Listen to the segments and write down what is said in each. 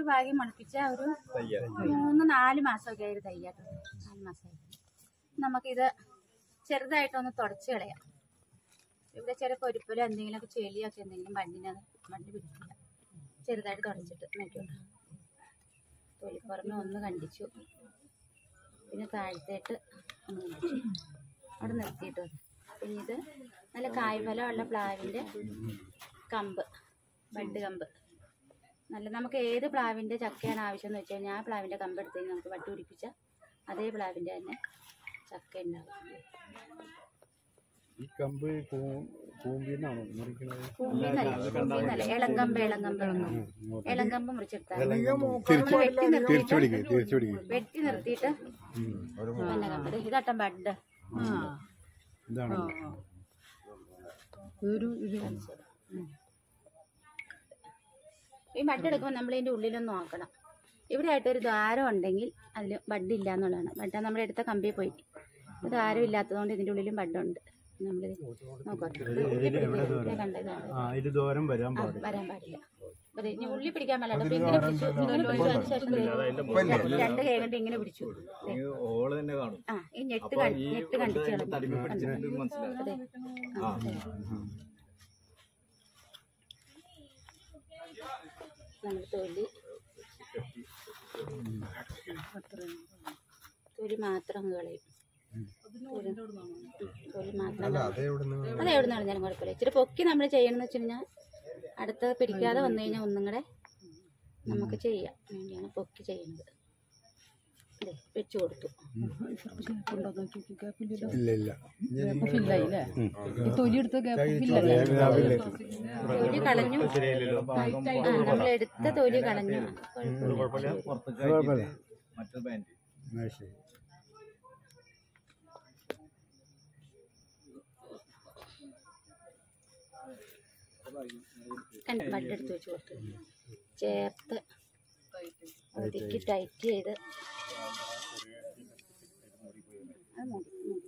ഭാഗ്യം മുളപ്പിച്ച ഒരു മൂന്ന് നാല് മാസമൊക്കെ ആയി തയ്യാട്ടോ നാല് മാസമായി നമുക്കിത് ചെറുതായിട്ടൊന്ന് തുടച്ച് കളയാം ഇവിടെ ചില പൊരിപ്പലോ എന്തെങ്കിലുമൊക്കെ ചെളിയൊക്കെ എന്തെങ്കിലും മണ്ണിനത് മണ്ണ് പിടിക്കില്ല ചെറുതായിട്ട് തുടച്ചിട്ട് നോക്കിയോട്ടോ തൊലിപ്പുറമെ ഒന്ന് കണ്ടിച്ചു പിന്നെ താഴത്തേട്ട് ഒന്ന് കണ്ടിച്ചു അവിടെ നിർത്തിയിട്ട് വന്നു. പിന്നെ ഇത് നല്ല കായ്ഫലമുള്ള പ്ലാവിൻ്റെ കമ്പ് ബഡ് കമ്പ് നല്ല നമുക്ക് ഏത് പ്ലാവിൻ്റെ ചക്കയാണ് ആവശ്യം എന്ന് വെച്ച് കഴിഞ്ഞാൽ ആ പ്ലാവിൻ്റെ കമ്പ് എടുത്ത് കഴിഞ്ഞാൽ നമുക്ക് വട്ടി പിടിപ്പിച്ച അതേ പ്ലാവിൻ്റെ തന്നെ ചക്ക ഉണ്ടാവും ഈ കമ്പ് കൂമ്പിന്നാണോ മുറിക്കണത് കൂമ്പിന്നല്ല കൂമ്പിന്നല്ല ഇളങ്കമ്പ് ഇളങ്കമ്പ് ഇളങ്കമ്പ് മുറിച്ചെടുത്താൽ തിരിച്ചു വെട്ടി തിരിച്ചു നിർത്തിയിട്ട് പിടിക്കുക തിരിച്ചു പിടിക്കുക വെട്ടി നിർത്തിയിട്ട് പിന്നെ കമ്പ് ദേ ഇതാട്ടം ബഡ് ഇതാണ് ഈ ബഡ് എടുക്കുമ്പോൾ നമ്മൾ ഇതിൻ്റെ ഉള്ളിലൊന്ന് നോക്കണം ഇവിടെ ആയിട്ടൊരു ദ്വാരം ഉണ്ടെങ്കിൽ അതിൽ ബഡ് ഇല്ല എന്നുള്ളതാണ് ബഡ് നമ്മൾ എടുത്ത കമ്പിയിൽ പോയി ദ്വാരം ഇല്ലാത്തതുകൊണ്ട് ഇതിൻ്റെ ഉള്ളിലും ബഡുണ്ട് നമ്മൾ നോക്കട്ടെ കണ്ടതാണ് ആ ഇത് ദൂരം വരാൻ ആ, പാടില്ല വരാൻ പാടില്ല അതെ ഇനി ഉള്ളി പിടിക്കാൻ പാടില്ല അപ്പൊ ഇങ്ങനെ പിടിച്ചു ഇങ്ങനെ പിടിച്ചതിന് ശേഷം ദേ രണ്ട് കൈ കൊണ്ട് ഇങ്ങനെ പിടിച്ചു ദേ. ഓള് തന്നെ കാണും ആ ഈ ഞെട്ട് കണ്ട് ഞെട്ട് കണ്ടിച്ച് തടിമ കളഞ്ഞു പിടിച്ചിട്ട് മനസ്സിലാവും അതെ ആ നമ്മൾ തൊലി തൊലി മാത്രം അങ്ങ് കളയും തൊലി തൊലി മാത്രം കളയും. അത് എവിടെ നിന്ന് കളഞ്ഞാലും കുഴപ്പമില്ല ഇച്ചിരി പൊക്കി നമ്മൾ ചെയ്യണമെന്ന് വെച്ച് കഴിഞ്ഞാൽ അടുത്ത പിടിക്കാതെ വന്നു കഴിഞ്ഞാൽ ഒന്നും കൂടെ നമുക്ക് ചെയ്യാം വേണ്ടിയാണ് പൊക്കി ചെയ്യുന്നത് ദേ, വെച്ച് കൊടുത്തു ഇല്ല ഇല്ല തൊലി കളഞ്ഞു ആ നമ്മൾ എടുത്ത തൊലി കളഞ്ഞു കുഴപ്പമില്ല പുറത്തേക്ക് മറ്റൊരു പാൻറ് ആ, ശരി കണ്ട ബഡ് എടുത്ത് വെച്ച് കൊടുത്തു ചേർത്ത് ഒതുക്കി ടൈറ്റ് ചെയ്ത് അത് മതി മതി.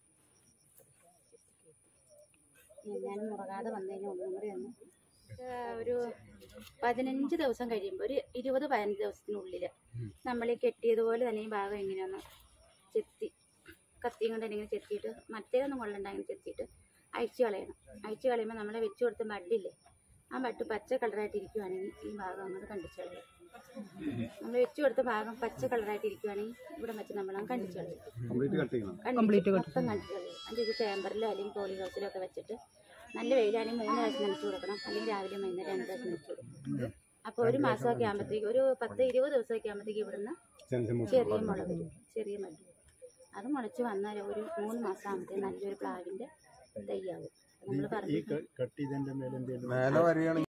ഞാൻ മുറകാതെ വന്നു കഴിഞ്ഞാൽ ഒന്നും കൂടി ഒന്ന് ആ, ഒരു പതിനഞ്ച് ദിവസം കഴിയുമ്പോൾ ഒരു ഇരുപത് പതിനഞ്ച് ദിവസത്തിനുള്ളിൽ നമ്മൾ ഈ കെട്ടിയതുപോലെ തന്നെ ഈ ഭാഗം ഇങ്ങനെയൊന്ന് ചെത്തി കത്തിയും കൊണ്ട് ഇങ്ങനെ ചെത്തിയിട്ട് മറ്റേതൊന്നും കൊള്ളണ്ട ഇങ്ങനെ ചെത്തിയിട്ട് അഴിച്ചു കളയണം അഴിച്ചു കളയുമ്പോൾ നമ്മൾ വെച്ച് കൊടുത്ത ബഡില്ലേ ആ ബഡ് പച്ച കളറായിട്ട് ഇരിക്കുവാണെങ്കിൽ ഈ ഭാഗം അങ്ങോട്ട് കണ്ടിച്ചു കളയും നമ്മൾ വെച്ച് കൊടുത്ത ഭാഗം പച്ച കളറായിട്ട് ഇരിക്കുവാണെങ്കിൽ ഇവിടെ വെച്ച് നമ്മൾ കണ്ടിച്ചു കളയും കംപ്ലീറ്റ് കട്ട് ചെയ്യണം കംപ്ലീറ്റ് മൊത്തം കണ്ടിച്ചു കളയും അതിൻ്റെ ഇത് ചേമ്പറിലോ അല്ലെങ്കിൽ പോളി ഹൗസിലോ ഒക്കെ വെച്ചിട്ട് നല്ല വെയിലാണെങ്കിൽ മൂന്ന് പ്രാവശ്യം നനച്ചു കൊടുക്കണം അല്ലെങ്കിൽ രാവിലെ വൈകുന്നേരം രണ്ട് പ്രാവശ്യം നനച്ചു കൊടുക്കണം അപ്പോൾ ഒരു മാസമൊക്കെ ആകുമ്പോഴത്തേക്ക് ഒരു പത്ത് ഇരുപത് ദിവസമൊക്കെ ആകുമ്പോഴത്തേക്ക് ഇവിടുന്ന് ചെറിയ മുള വരും ചെറിയ മല്ലി വരും അത് മുളച്ച് വന്നാൽ ഒരു മൂന്ന് മാസം ആകുമ്പോഴത്തേക്ക് നല്ലൊരു പ്ലാവിൻ്റെ തൈയാവും നമ്മൾ പറഞ്ഞു കട്ട് ചെയ്തതിന്റെ മേലെ എന്തെങ്കിലും മേലെ വരികയാണെങ്കിൽ